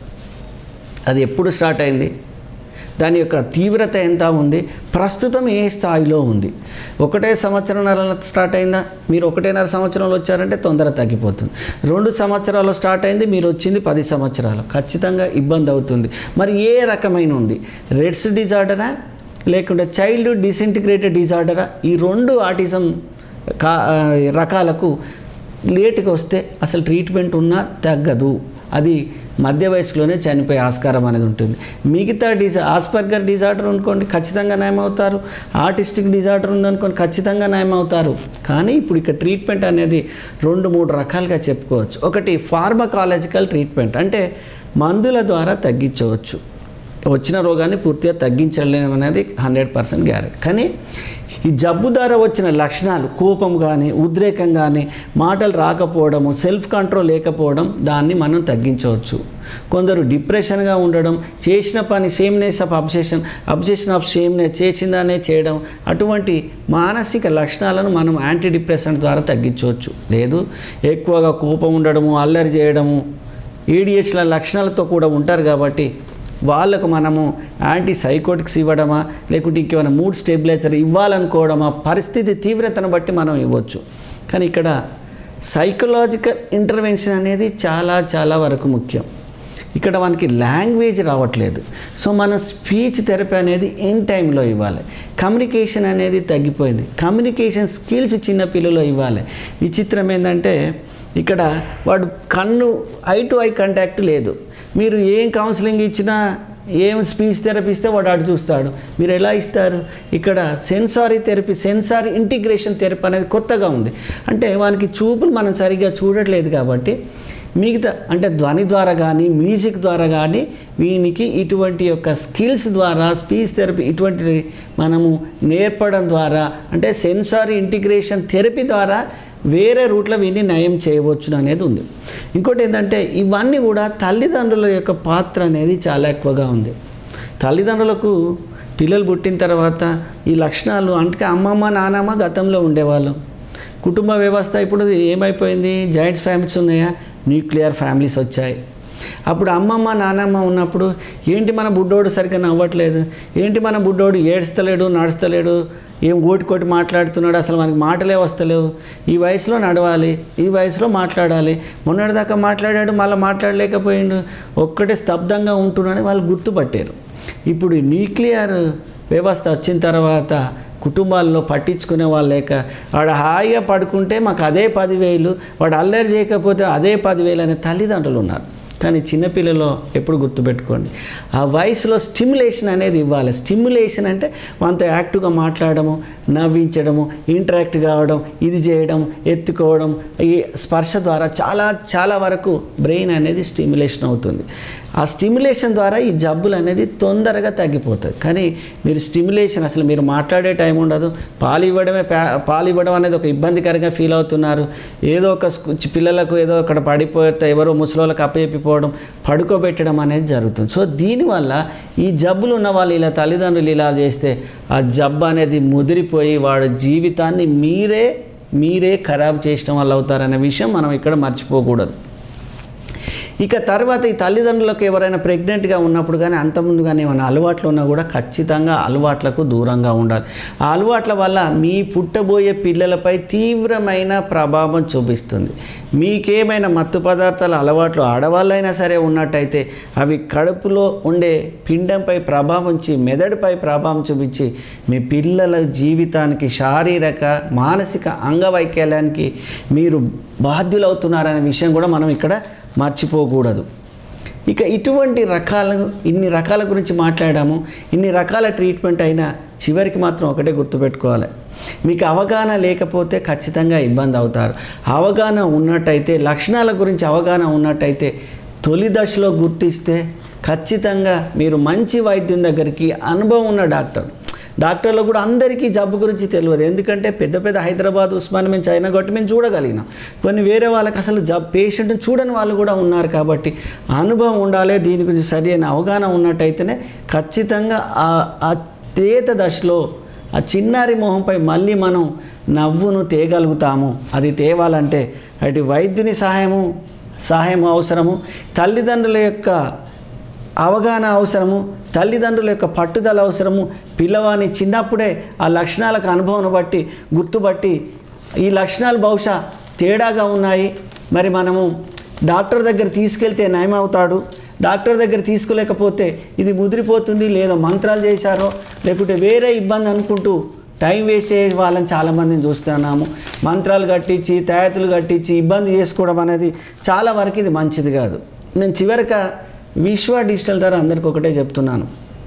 అది ఎప్పుడు స్టార్ట్ అయింది దాని యొక్క తీవ్రత ఎంత ఉంది ప్రస్తుతం ఏ స్థాయిలో ఉంది ఒకటే సంవత్సరంన్నర స్టార్ట్ అయిందా మీరు ఒకటేన్నర సంవత్సరంలో వచ్చారంటే తొందర తగ్గిపోతుంది రెండు సంవత్సరాలు స్టార్ట్ అయింది మీరు వచ్చింది పది సంవత్సరాలు ఖచ్చితంగా ఇబ్బంది అవుతుంది మరి ఏ రకమైన ఉంది రెడ్స్ డిజార్డరా లేకుంటే చైల్డ్ డిసింటిగ్రేటెడ్ డిజార్డరా ఈ రెండు ఆటిజం కా రకాలకు లేటుగా వస్తే అసలు ట్రీట్మెంట్ ఉన్నా తగ్గదు అది మధ్య వయసులోనే చనిపోయే ఆస్కారం అనేది ఉంటుంది మిగతా డిజా ఆస్పర్గర్ డిజార్డర్ అనుకోండి ఖచ్చితంగా నయమవుతారు ఆర్టిస్టిక్ డిజార్డర్ ఉందనుకోండి ఖచ్చితంగా నయమవుతారు కానీ ఇప్పుడు ఇక్కడ ట్రీట్మెంట్ అనేది రెండు మూడు రకాలుగా చెప్పుకోవచ్చు ఒకటి ఫార్మకాలజికల్ ట్రీట్మెంట్ అంటే మందుల ద్వారా తగ్గించవచ్చు వచ్చిన రోగాన్ని పూర్తిగా తగ్గించలేము అనేది హండ్రెడ్ పర్సెంట్ గ్యారెంటీ కానీ ఈ జబ్బు ద్వారా వచ్చిన లక్షణాలు కోపం కానీ ఉద్రేకం కానీ మాటలు రాకపోవడము సెల్ఫ్ కంట్రోల్ లేకపోవడం దాన్ని మనం తగ్గించవచ్చు కొందరు డిప్రెషన్గా ఉండడం చేసిన పని sameness of obsession obsession of sameness చేసిందనే చేయడం అటువంటి మానసిక లక్షణాలను మనం యాంటీ డిప్రెషన్ ద్వారా తగ్గించవచ్చు లేదు ఎక్కువగా కోపం ఉండడము అల్లరి చేయడము ఏడిహెచ్ల లక్షణాలతో కూడా ఉంటారు కాబట్టి వాళ్ళకు మనము యాంటీ సైకోటిక్స్ ఇవ్వడమా లేకుంటే ఇంకేమైనా మూడ్ స్టెబిలైజర్ ఇవ్వాలనుకోవడమా పరిస్థితి తీవ్రతను బట్టి మనం ఇవ్వచ్చు కానీ ఇక్కడ సైకలాజికల్ ఇంటర్వెన్షన్ అనేది చాలా చాలా వరకు ముఖ్యం ఇక్కడ మనకి లాంగ్వేజ్ రావట్లేదు సో మనం స్పీచ్ థెరపీ అనేది ఇన్ టైంలో ఇవ్వాలి కమ్యూనికేషన్ అనేది తగ్గిపోయింది కమ్యూనికేషన్ స్కిల్స్ చిన్న పిల్లలు ఇవ్వాలి విచిత్రం ఏంటంటే ఇక్కడ వాడు కన్ను ఐ టు ఐ కాంటాక్ట్ లేదు మీరు ఏం కౌన్సిలింగ్ ఇచ్చినా ఏం స్పీచ్ థెరపీ ఇస్తే వాడు అటు చూస్తాడు మీరు ఎలా ఇస్తారు ఇక్కడ sensory therapy sensory integration therapy అనేది కొత్తగా ఉంది అంటే వానికి చూపులు మనం సరిగ్గా చూడట్లేదు కాబట్టి మిగతా అంటే ధ్వని ద్వారా కానీ మ్యూజిక్ ద్వారా కానీ వీనికి ఇటువంటి యొక్క స్కిల్స్ ద్వారా స్పీచ్ థెరపీ ఇటువంటి మనము నేర్పడం ద్వారా అంటే సెన్సారీ ఇంటిగ్రేషన్ థెరపీ ద్వారా వేరే రూట్లో వీటిని నయం చేయవచ్చును అనేది ఉంది ఇంకోటి ఏంటంటే ఇవన్నీ కూడా తల్లిదండ్రుల యొక్క పాత్ర అనేది చాలా ఎక్కువగా ఉంది తల్లిదండ్రులకు పిల్లలు పుట్టిన తర్వాత ఈ లక్షణాలు అంటే అమ్మమ్మ నానమ్మ గతంలో ఉండేవాళ్ళం కుటుంబ వ్యవస్థ ఇప్పుడు ఏమైపోయింది జాయింట్స్ ఫ్యామిలీస్ ఉన్నాయా న్యూక్లియర్ ఫ్యామిలీస్ వచ్చాయి అప్పుడు అమ్మమ్మ నానమ్మ ఉన్నప్పుడు ఏంటి మన బుడ్డోడు సరిగ్గా నవ్వట్లేదు ఏంటి మన బుడ్డోడు ఏడుస్తలేడు నడుస్తలేడు ఏం కోటి కోటి మాట్లాడుతున్నాడు అసలు మనకి మాటలే వస్తలేవు ఈ వయసులో నడవాలి ఈ వయసులో మాట్లాడాలి మొన్నటిదాకా మాట్లాడాడు మళ్ళీ మాట్లాడలేకపోయిండు ఒక్కటే స్తబ్దంగా ఉంటున్నాడని వాళ్ళు గుర్తుపట్టారు ఇప్పుడు ఈ న్యూక్లియర్ వ్యవస్థ వచ్చిన తర్వాత కుటుంబాల్లో పట్టించుకునే వాళ్ళు లేక వాడు హాయిగా పడుకుంటే మాకు అదే పదివేలు వాడు అల్లరి చేయకపోతే అదే పదివేలు అనే తల్లిదండ్రులు ఉన్నారు కానీ చిన్నపిల్లలో ఎప్పుడు గుర్తుపెట్టుకోండి ఆ వయసులో స్టిమ్యులేషన్ అనేది ఇవ్వాలి స్టిమ్యులేషన్ అంటే మనతో యాక్టివ్గా మాట్లాడము నవ్వించడము ఇంటరాక్ట్ కావడం ఇది చేయడం ఎత్తుకోవడం ఈ స్పర్శ ద్వారా చాలా చాలా వరకు బ్రెయిన్ అనేది స్టిమ్యులేషన్ అవుతుంది ఆ స్టిమ్యులేషన్ ద్వారా ఈ జబ్బులు అనేది తొందరగా తగ్గిపోతుంది కానీ మీరు స్టిమ్యులేషన్ అసలు మీరు మాట్లాడే టైం ఉండదు పాలు ఇవ్వడమే పా- పాలు ఇవ్వడం అనేది ఒక ఇబ్బందికరంగా ఫీల్ అవుతున్నారు ఏదో ఒక స్కూ- చి- పిల్లలకు ఏదో అక్కడ పడిపోతే ఎవరో ముసలోళ్ళకి అప్పచెప్పిపోవడం పడుకోబెట్టడం అనేది జరుగుతుంది సో దీనివల్ల ఈ జబ్బులు ఉన్న వాళ్ళు ఇలా తల్లిదండ్రులు ఇలా చేస్తే ఆ జబ్బు అనేది ముదిరిపోయి వాడి జీవితాన్ని మీరే మీరే ఖరాబ్ చేయడం వల్ల అవుతారనే విషయం మనం ఇక్కడ మర్చిపోకూడదు ఇక తర్వాత ఈ తల్లిదండ్రులకు ఎవరైనా ప్రెగ్నెంట్గా ఉన్నప్పుడు కానీ అంతకుముందు కానీ ఏమైనా అలవాట్లు ఉన్నా కూడా ఖచ్చితంగా అలవాట్లకు దూరంగా ఉండాలి ఆ అలవాట్ల వల్ల మీ పుట్టబోయే పిల్లలపై తీవ్రమైన ప్రభావం చూపిస్తుంది మీకేమైనా మత్తు పదార్థాల అలవాట్లు ఆడవాళ్ళైనా సరే ఉన్నట్టయితే అవి కడుపులో ఉండే పిండంపై ప్రభావం చూ మెదడుపై ప్రభావం చూపించి మీ పిల్లల జీవితానికి శారీరక మానసిక అంగవైకల్యానికి మీరు బాధ్యులవుతున్నారనే విషయం కూడా మనం ఇక్కడ మర్చిపోకూడదు ఇక ఇటువంటి రకాల ఇన్ని రకాల గురించి మాట్లాడాము ఇన్ని రకాల ట్రీట్మెంట్ అయినా చివరికి మాత్రం ఒకటే గుర్తుపెట్టుకోవాలి మీకు అవగాహన లేకపోతే ఖచ్చితంగా ఇబ్బంది అవుతారు అవగాహన ఉన్నట్టయితే లక్షణాల గురించి అవగాహన ఉన్నట్టయితే తొలి దశలో గుర్తిస్తే ఖచ్చితంగా మీరు మంచి వైద్యం దగ్గరికి అనుభవం ఉన్న డాక్టర్ డాక్టర్లు కూడా అందరికీ జబ్బు గురించి తెలియదు ఎందుకంటే పెద్ద పెద్ద హైదరాబాద్ ఉస్మాన్ మేము చైనా కొట్టి మేము చూడగలిగినాం కొన్ని వేరే వాళ్ళకి అసలు జబ్ పేషెంట్ని చూడని వాళ్ళు కూడా ఉన్నారు కాబట్టి ఆ అనుభవం ఉండాలి దీని గురించి సరి అయిన అవగాహన ఉన్నట్టయితేనే ఖచ్చితంగా ఆ ఆ తేత దశలో ఆ చిన్నారి మొహంపై మళ్ళీ మనం నవ్వును తేగలుగుతాము అది తేవాలంటే అటు వైద్యుని సహాయము సహాయం అవసరము తల్లిదండ్రుల యొక్క అవగాహన అవసరము తల్లిదండ్రుల యొక్క పట్టుదల అవసరము పిల్లవాని చిన్నప్పుడే ఆ లక్షణాలకు అనుభవం బట్టి గుర్తుబట్టి ఈ లక్షణాలు బహుశా తేడాగా ఉన్నాయి మరి మనము డాక్టర్ దగ్గర తీసుకెళ్తే నయమవుతాడు డాక్టర్ దగ్గర తీసుకోలేకపోతే ఇది ముదిరిపోతుంది లేదా మంత్రాలు చేశారో లేకుంటే వేరే ఇబ్బంది అనుకుంటూ టైం వేస్ట్ చేసే వాళ్ళని చాలామందిని చూస్తున్నాము మంత్రాలు కట్టించి తాయతులు కట్టించి ఇబ్బంది చేసుకోవడం అనేది చాలా వరకు ఇది మంచిది కాదు నేను చివరిక విశ్వ డిజిటల్ ద్వారా అందరికి ఒకటే చెప్తున్నాను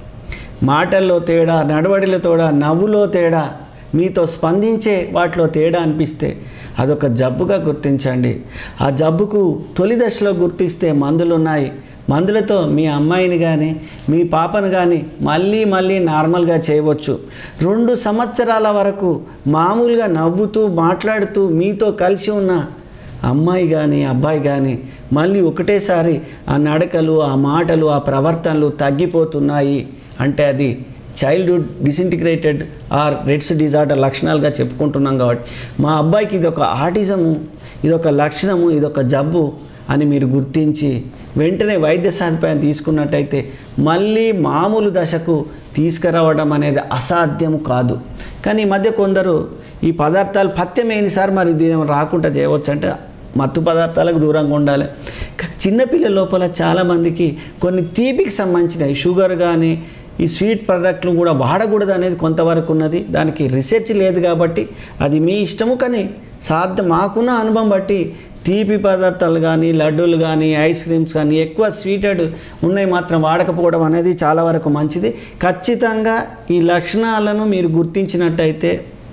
మాటల్లో తేడా నడవడిలో తేడా నవ్వులో తేడా మీతో స్పందించే వాటిలో తేడా అనిపిస్తే అదొక జబ్బుగా గుర్తించండి ఆ జబ్బుకు తొలి దశలో గుర్తిస్తే మందులు ఉన్నాయి మందులతో మీ అమ్మాయిని కానీ మీ పాపను కానీ మళ్ళీ మళ్ళీ నార్మల్గా చేయవచ్చు రెండు సంవత్సరాల వరకు మామూలుగా నవ్వుతూ మాట్లాడుతూ మీతో కలిసి ఉన్న అమ్మాయి కానీ అబ్బాయి కానీ మళ్ళీ ఒకటేసారి ఆ నడకలు ఆ మాటలు ఆ ప్రవర్తనలు తగ్గిపోతున్నాయి అంటే అది childhood disintegrated or Rett's disorder లక్షణాలుగా చెప్పుకుంటున్నాం కాబట్టి మా అబ్బాయికి ఇది ఒక ఆటిజము ఇదొక లక్షణము ఇదొక జబ్బు అని మీరు గుర్తించి వెంటనే వైద్య సదుపాయం తీసుకున్నట్టయితే మళ్ళీ మామూలు దశకు తీసుకురావడం అనేది అసాధ్యం కాదు కానీ ఈ మధ్య కొందరు ఈ పదార్థాలు పథ్యమైంది సార్ మరి దీని రాకుండా చేయవచ్చు అంటే మత్తు పదార్థాలకు దూరంగా ఉండాలి కా- చిన్నపిల్లల లోపల చాలామందికి కొన్ని తీపికి సంబంధించినవి షుగర్ కానీ ఈ స్వీట్ ప్రొడక్ట్లు కూడా వాడకూడదు అనేది కొంతవరకు ఉన్నది దానికి రీసెర్చ్ లేదు కాబట్టి అది మీ ఇష్టము కానీ సాధ్యం మాకున్న అనుభవం బట్టి తీపి పదార్థాలు కానీ లడ్డూలు కానీ ఐస్ క్రీమ్స్ కానీ ఎక్కువ స్వీటెడ్ ఉన్నాయి మాత్రం వాడకపోవడం అనేది చాలా వరకు మంచిది ఖచ్చితంగా ఈ లక్షణాలను మీరు గుర్తించినట్టయితే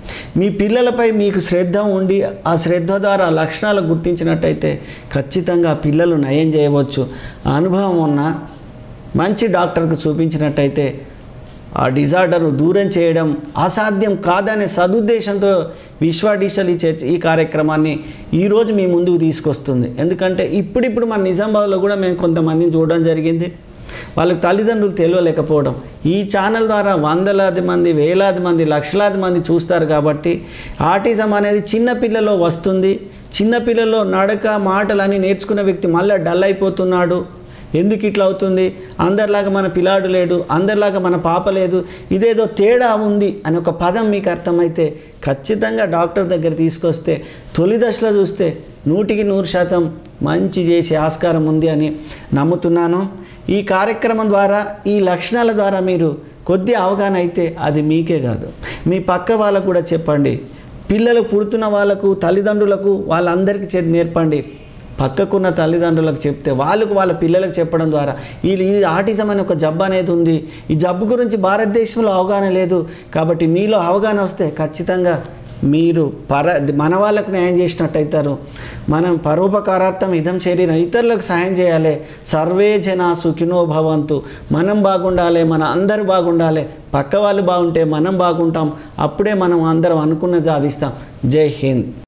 మీ పిల్లలపై మీకు శ్రద్ధ ఉండి ఆ శ్రద్ధ ద్వారా లక్షణాలు గుర్తించినట్టయితే ఖచ్చితంగా ఆ పిల్లలు నయం చేయవచ్చు ఆ అనుభవం ఉన్న మంచి డాక్టర్కు చూపించినట్టయితే ఆ డిజార్డర్ను దూరం చేయడం అసాధ్యం కాదనే సదుద్దేశంతో విశ్వ డిజిటల్ ఈ చర్చ ఈ కార్యక్రమాన్ని ఈరోజు మీ ముందుకు తీసుకొస్తుంది ఎందుకంటే ఇప్పుడిప్పుడు మన నిజామాబాద్లో కూడా మేము కొంతమందిని చూడడం జరిగింది వాళ్ళకి తల్లిదండ్రులు తెలియలేకపోవడం ఈ ఛానల్ ద్వారా వందలాది మంది వేలాది మంది లక్షలాది మంది చూస్తారు కాబట్టి ఆటిజం అనేది చిన్న పిల్లలో వస్తుంది చిన్న పిల్లలో నడక మాటలు అని నేర్చుకున్న వ్యక్తి మళ్ళీ డల్ అయిపోతున్నాడు ఎందుకు ఇట్లా అవుతుంది అందరిలాగా మన పిల్లాడు లేడు అందరిలాగా మన పాప లేదు ఇదేదో తేడా ఉంది అని ఒక పదం మీకు అర్థమైతే ఖచ్చితంగా డాక్టర్ దగ్గర తీసుకొస్తే తొలి దశలో చూస్తే నూటికి నూరు శాతం మంచి చేసే ఆస్కారం ఉంది అని నమ్ముతున్నాను ఈ కార్యక్రమం ద్వారా ఈ లక్షణాల ద్వారా మీరు కొద్ది అవగాహన అయితే అది మీకే కాదు మీ పక్క వాళ్ళకు కూడా చెప్పండి పిల్లలు పుడుతున్న వాళ్ళకు తల్లిదండ్రులకు వాళ్ళందరికీ చేతి నేర్పండి పక్కకున్న తల్లిదండ్రులకు చెప్తే వాళ్ళకు వాళ్ళ పిల్లలకు చెప్పడం ద్వారా ఈ ఈ ఆటిజం అనే ఒక జబ్బు అనేది ఉంది ఈ జబ్బు గురించి భారతదేశంలో అవగాహన లేదు కాబట్టి మీలో అవగాహన వస్తే ఖచ్చితంగా మీరు పర మన వాళ్ళకు న్యాయం చేసినట్టు అవుతారు మనం పరోపకారార్థం ఇదం శరీరం ఇతరులకు సాయం చేయాలి సర్వే జన సుఖినో భవంతు మనం బాగుండాలి మన అందరూ బాగుండాలి పక్క వాళ్ళు బాగుంటే మనం బాగుంటాం అప్పుడే మనం అందరం అనుకున్న సాధిస్తాం జై హింద్